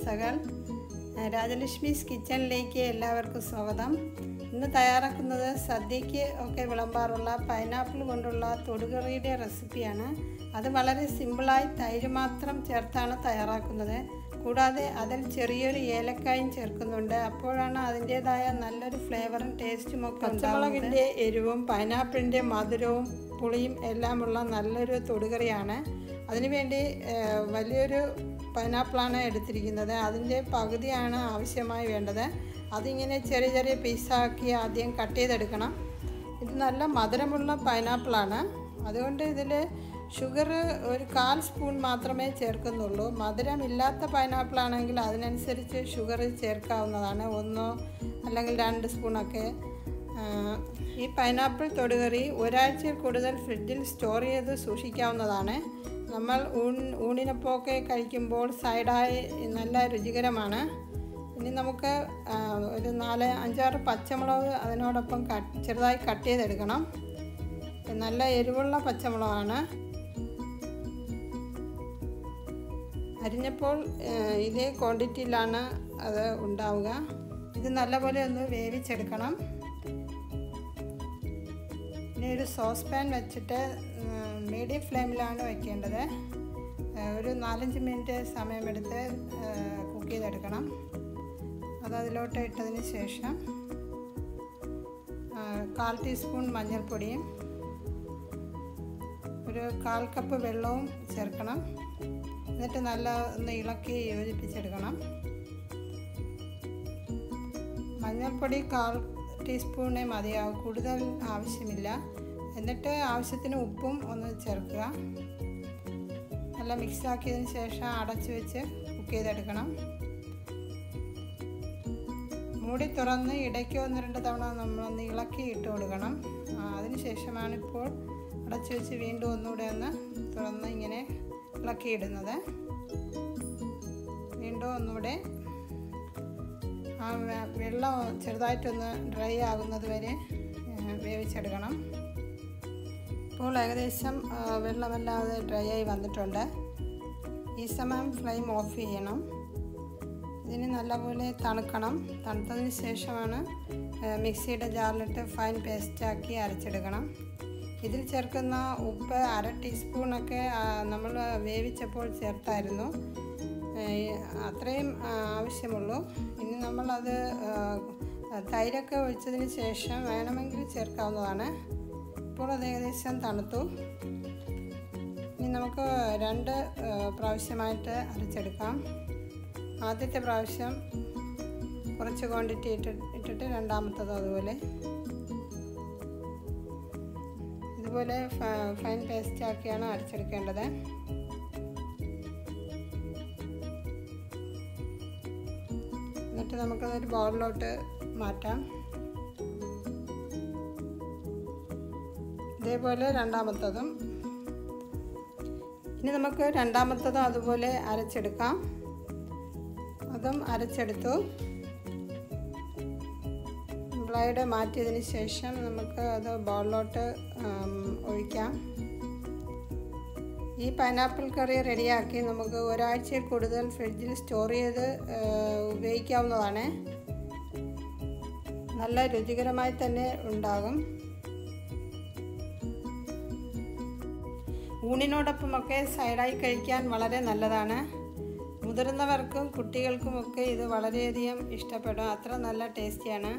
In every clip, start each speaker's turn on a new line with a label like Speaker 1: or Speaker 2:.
Speaker 1: ആശംസകൾ രാജലക്ഷ്മീസ് കിച്ചണിലേക്ക് എല്ലാവർക്കും സ്വാഗതം ഇന്ന് തയ്യാറാക്കുന്നത് സദ്യയ്ക്ക് ഒക്കെ വിളമ്പാറുള്ള പൈനാപ്പിൾ കൊണ്ടുള്ള തൊടുകറിയുടെ റെസിപ്പിയാണ് അത് വളരെ സിമ്പിളായി തൈര് മാത്രം ചേർത്താണ് തയ്യാറാക്കുന്നത് കൂടാതെ അതിൽ ചെറിയൊരു ഏലക്കായും ചേർക്കുന്നുണ്ട് അപ്പോഴാണ് അതിൻ്റേതായ നല്ലൊരു ഫ്ലേവറും ടേസ്റ്റും ഒക്കെ പച്ചമുളകിൻ്റെ എരിവും പൈനാപ്പിളിൻ്റെ മധുരവും പുളിയും എല്ലാമുള്ള നല്ലൊരു തൊടുകറിയാണ് അതിനുവേണ്ടി ഏഹ്, വലിയൊരു പൈനാപ്പിളാണ് എടുത്തിരിക്കുന്നത് അതിൻ്റെ പകുതിയാണ് ആവശ്യമായി വേണ്ടത് അതിങ്ങനെ ചെറിയ ചെറിയ പീസാക്കി ആദ്യം കട്ട് ചെയ്തെടുക്കണം ഇത് നല്ല മധുരമുള്ള പൈനാപ്പിളാണ് അതുകൊണ്ട് ഇതിൽ ഷുഗർ ഒരു കാൽ സ്പൂൺ മാത്രമേ ചേർക്കുന്നുള്ളൂ മധുരമില്ലാത്ത പൈനാപ്പിൾ ആണെങ്കിൽ അതിനനുസരിച്ച് ഷുഗർ ചേർക്കാവുന്നതാണ് ഒന്നോ അല്ലെങ്കിൽ രണ്ട് സ്പൂണൊക്കെ ആ, ഈ പൈനാപ്പിൾ തൊടുകറി ഒരാഴ്ചയിൽ കൂടുതൽ ഫ്രിഡ്ജിൽ സ്റ്റോർ ചെയ്ത് സൂക്ഷിക്കാവുന്നതാണ് നമ്മൾ ഊൺ ഊണിനൊപ്പമൊക്കെ കഴിക്കുമ്പോൾ സൈഡായി നല്ല രുചികരമാണ് ഇനി നമുക്ക് ആ, ഒരു നാല് അഞ്ചാറ് പച്ചമുളക് അതിനോടൊപ്പം കട്ട് ചെറുതായി കട്ട് ചെയ്തെടുക്കണം നല്ല എരിവുള്ള പച്ചമുളകാണ് അരിഞ്ഞപ്പോൾ ആ, ഇതേ ക്വാണ്ടിറ്റിയിലാണ് അത് ഉണ്ടാവുക ഇത് നല്ലപോലെ ഒന്ന് വേവിച്ചെടുക്കണം ഇനി ഒരു സോസ് പാൻ വെച്ചിട്ട് മീഡിയം ഫ്ലെയിമിലാണ് വയ്ക്കേണ്ടത് ആ, ഒരു നാലഞ്ച് മിനിറ്റ് സമയമെടുത്ത് കുക്ക് ചെയ്തെടുക്കണം അത് അതിലോട്ട് ഇട്ടതിന് ശേഷം ആ, കാൽ ടീസ്പൂൺ മഞ്ഞൾപ്പൊടിയും ഒരു കാൽ കപ്പ് വെള്ളവും ചേർക്കണം എന്നിട്ട് നല്ല ഒന്ന് ഇളക്കി യോജിപ്പിച്ചെടുക്കണം മഞ്ഞൾപ്പൊടി കാൽ ടീസ്പൂണേ മതിയാവും കൂടുതൽ ആവശ്യമില്ല എന്നിട്ട് ആവശ്യത്തിന് ഉപ്പും ഒന്ന് ചേർക്കുക നല്ല മിക്സ് ആക്കിയതിന് ശേഷം അടച്ചു വെച്ച് കുക്ക് ചെയ്തെടുക്കണം മൂടി തുറന്ന് ഇടയ്ക്ക് ഒന്ന് രണ്ട് തവണ നമ്മളൊന്ന് ഇളക്കി ഇട്ട് കൊടുക്കണം ആ, അതിന് ശേഷമാണ് ഇപ്പോൾ അടച്ചു വെച്ച് വീണ്ടും ഒന്നുകൂടെ ഒന്ന് തുറന്ന് ഇങ്ങനെ ഇളക്കിയിടുന്നത് വീണ്ടും ഒന്നുകൂടെ ആ വെ- വെള്ളം ചെറുതായിട്ടൊന്ന് ഡ്രൈ ആകുന്നത് വരെ ഏ, വേവിച്ചെടുക്കണം ഇപ്പോൾ ഏകദേശം ആ, വെള്ളമല്ലാതെ ഡ്രൈ ആയി വന്നിട്ടുണ്ട് ഈ സമയം ഫ്ലെയിം ഓഫ് ചെയ്യണം ഇതിന് നല്ലപോലെ തണുക്കണം തണുത്തതിന് ശേഷമാണ് ഏ, മിക്സിയുടെ ജാറിലിട്ട് ഫൈൻ പേസ്റ്റാക്കി അരച്ചെടുക്കണം ഇതിൽ ചേർക്കുന്ന ഉപ്പ് അര ടീസ്പൂണൊക്കെ നമ്മൾ വേവിച്ചപ്പോൾ ചേർത്തായിരുന്നു ഏ, അത്രയും ആ, ആവശ്യമുള്ളൂ ഇനി നമ്മളത് ആ, തൈരൊക്കെ ഒഴിച്ചതിന് ശേഷം വേണമെങ്കിൽ ചേർക്കാവുന്നതാണ് ഇപ്പോൾ അത് ഏകദേശം തണുത്തു ഇനി നമുക്ക് രണ്ട് ആ, പ്രാവശ്യമായിട്ട് അരച്ചെടുക്കാം ആദ്യത്തെ പ്രാവശ്യം കുറച്ച് ക്വാണ്ടിറ്റി ഇട്ട് ഇട്ടിട്ട് രണ്ടാമത്തത് അതുപോലെ ഇതുപോലെ ഫ- ഫൈൻ പേസ്റ്റ് ആക്കിയാണ് അരച്ചെടുക്കേണ്ടത് എന്നിട്ട് നമുക്കതൊരു ബൗളിലോട്ട് മാറ്റാം ഇതേപോലെ രണ്ടാമത്തതും ഇനി നമുക്ക് രണ്ടാമത്തതും അതുപോലെ അരച്ചെടുക്കാം അതും അരച്ചെടുത്തു ബ്ലൈഡ് മാറ്റിയതിന് ശേഷം നമുക്ക് അത് ബൗളിലോട്ട് ആം, ഒഴിക്കാം ഈ പൈനാപ്പിൾ കറി റെഡിയാക്കി നമുക്ക് ഒരാഴ്ചയിൽ കൂടുതൽ ഫ്രിഡ്ജിൽ സ്റ്റോർ ചെയ്ത് ആ, ഉപയോഗിക്കാവുന്നതാണ് നല്ല രുചികരമായി തന്നെ ഉണ്ടാകും ഊണിനോടൊപ്പമൊക്കെ സൈഡായി കഴിക്കാൻ വളരെ നല്ലതാണ് മുതിർന്നവർക്കും കുട്ടികൾക്കുമൊക്കെ ഇത് വളരെയധികം ഇഷ്ടപ്പെടും അത്ര നല്ല ടേസ്റ്റിയാണ്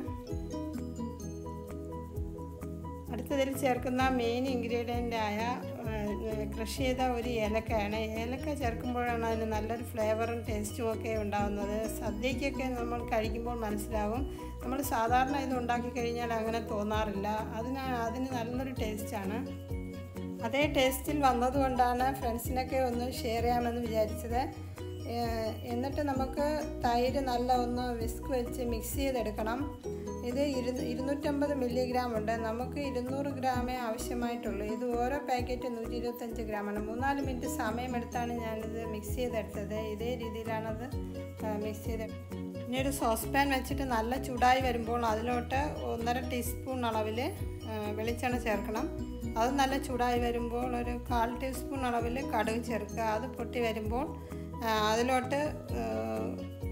Speaker 1: അടുത്തതിൽ ചേർക്കുന്ന മെയിൻ ഇൻഗ്രീഡിയൻ്റ് ആയ കൃഷി ചെയ്ത ഒരു ഏലക്കയാണ് ഏലക്ക ചേർക്കുമ്പോഴാണ് അതിന് നല്ലൊരു ഫ്ലേവറും ടേസ്റ്റും ഒക്കെ ഉണ്ടാകുന്നത് സദ്യക്കൊക്കെ നമ്മൾ കഴിക്കുമ്പോൾ മനസ്സിലാവും നമ്മൾ സാധാരണ ഇത് ഉണ്ടാക്കി കഴിഞ്ഞാൽ അങ്ങനെ തോന്നാറില്ല അതിന് അതിന് നല്ലൊരു ടേസ്റ്റാണ് അതേ ടേസ്റ്റിൽ വന്നതുകൊണ്ടാണ് ഫ്രണ്ട്സിനൊക്കെ ഒന്ന് ഷെയർ ചെയ്യാമെന്ന് വിചാരിച്ചത് ഏഹ് എന്നിട്ട് നമുക്ക് തൈര് നല്ല ഒന്ന് വിസ്ക് വെച്ച് മിക്സ് ചെയ്തെടുക്കണം ഇത് ഇരു ഇരുന്നൂറ്റമ്പത് മില്ലിഗ്രാം ഉണ്ട് നമുക്ക് ഇരുന്നൂറ് ഗ്രാമേ ആവശ്യമായിട്ടുള്ളൂ ഇത് ഓരോ പാക്കറ്റ് നൂറ്റി ഇരുപത്തഞ്ച് ഗ്രാമാണ് മൂന്നാല് മിനിറ്റ് സമയമെടുത്താണ് ഞാനിത് മിക്സ് ചെയ്തെടുത്തത് ഇതേ രീതിയിലാണത് മിക്സ് ചെയ്ത് ഇനി ഒരു സോസ് പാൻ വെച്ചിട്ട് നല്ല ചൂടായി വരുമ്പോൾ അതിലോട്ട് ഒന്നര ടീസ്പൂൺ അളവിൽ വെളിച്ചെണ്ണ ചേർക്കണം അത് നല്ല ചൂടായി വരുമ്പോൾ ഒരു കാൽ ടീസ്പൂൺ അളവിൽ കടുക് ചേർക്കുക അത് പൊട്ടി വരുമ്പോൾ ആ, അതിലോട്ട് ആ,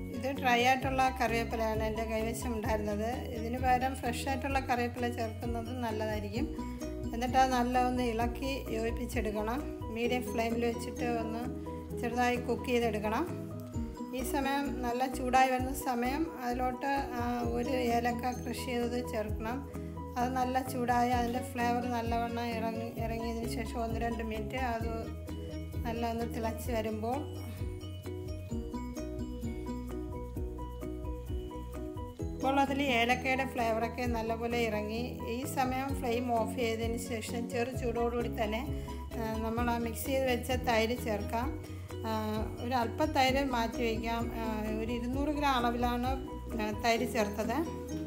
Speaker 1: ഡ്രൈ ആയിട്ടുള്ള കറിവേപ്പിലയാണ് എൻ്റെ കൈവശം ഉണ്ടായിരുന്നത് ഇതിന് പകരം ഫ്രഷ് ആയിട്ടുള്ള കറിവേപ്പില ചേർക്കുന്നത് നല്ലതായിരിക്കും എന്നിട്ട് അത് നല്ല ഒന്ന് ഇളക്കി യോജിപ്പിച്ചെടുക്കണം മീഡിയം ഫ്ലെയിമിൽ വെച്ചിട്ട് ഒന്ന് ചെറുതായി കുക്ക് ചെയ്തെടുക്കണം ഈ സമയം നല്ല ചൂടായി വരുന്ന സമയം അതിലോട്ട് ആ, ഒരു ഏലക്ക കൃഷി ചെയ്തത് ചേർക്കണം അത് നല്ല ചൂടായി അതിൻ്റെ ഫ്ലേവർ നല്ലവണ്ണം ഇറങ്ങി ഇറങ്ങിയതിന് ശേഷം ഒന്ന് രണ്ട് മിനിറ്റ് അത് നല്ല ഒന്ന് തിളച്ച് വരുമ്പോൾ ഇപ്പോൾ അതിൽ ഏലക്കയുടെ ഫ്ലേവറൊക്കെ നല്ലപോലെ ഇറങ്ങി ഈ സമയം ഫ്ലെയിം ഓഫ് ചെയ്തതിന് ശേഷം ചെറു ചൂടോടുകൂടി തന്നെ ആ, നമ്മൾ ആ മിക്സ് ചെയ്ത് വെച്ച തൈര് ചേർക്കാം ആ, ഒരു അല്പം തൈര് മാറ്റി വയ്ക്കാം ആ, ഒരു ഇരുന്നൂറ് ഗ്രാം അളവിലാണ് ആ, തൈര് ചേർത്തത്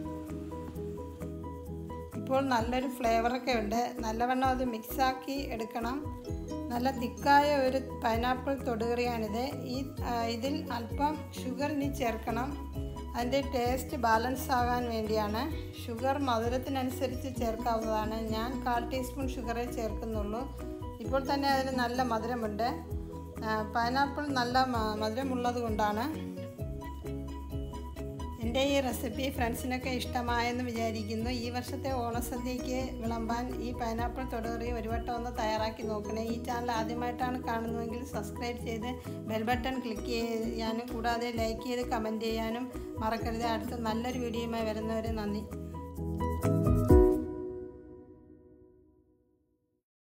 Speaker 1: ഇപ്പോൾ നല്ലൊരു ഫ്ലേവറൊക്കെ ഉണ്ട് നല്ലവണ്ണം അത് മിക്സാക്കി എടുക്കണം നല്ല തിക്കായ ഒരു പൈനാപ്പിൾ തൊടുകറിയാണിത് ഈ ആ, ഇതിൽ അല്പം ഷുഗർ ഇനി ചേർക്കണം അതിൻ്റെ ടേസ്റ്റ് ബാലൻസ് ആകാൻ വേണ്ടിയാണ് ഷുഗർ മധുരത്തിനനുസരിച്ച് ചേർക്കാവുന്നതാണ് ഞാൻ കാൽ ടീസ്പൂൺ ഷുഗറേ ചേർക്കുന്നുള്ളൂ ഇപ്പോൾ തന്നെ അതിന് നല്ല മധുരമുണ്ട് ആ, പൈനാപ്പിൾ നല്ല മ- മധുരമുള്ളത് കൊണ്ടാണ് എൻ്റെ ഈ റെസിപ്പി ഫ്രണ്ട്സിനൊക്കെ ഇഷ്ടമായെന്ന് വിചാരിക്കുന്നു ഈ വർഷത്തെ ഓണസദ്യയ്ക്ക് വിളമ്പാൻ ഈ പൈനാപ്പിൾ തൊടുകറി ഒരു വട്ടം ഒന്ന് തയ്യാറാക്കി നോക്കണേ ഈ ചാനൽ ആദ്യമായിട്ടാണ് കാണുന്നതെങ്കിൽ സബ്സ്ക്രൈബ് ചെയ്ത് ബെൽ ബട്ടൺ ക്ലിക്ക് ചെയ്യാനും കൂടാതെ ലൈക്ക് ചെയ്ത് കമൻറ്റ് ചെയ്യാനും മറക്കരുത് അടുത്ത നല്ലൊരു വീഡിയോയുമായി വരുന്നവരെ നന്ദി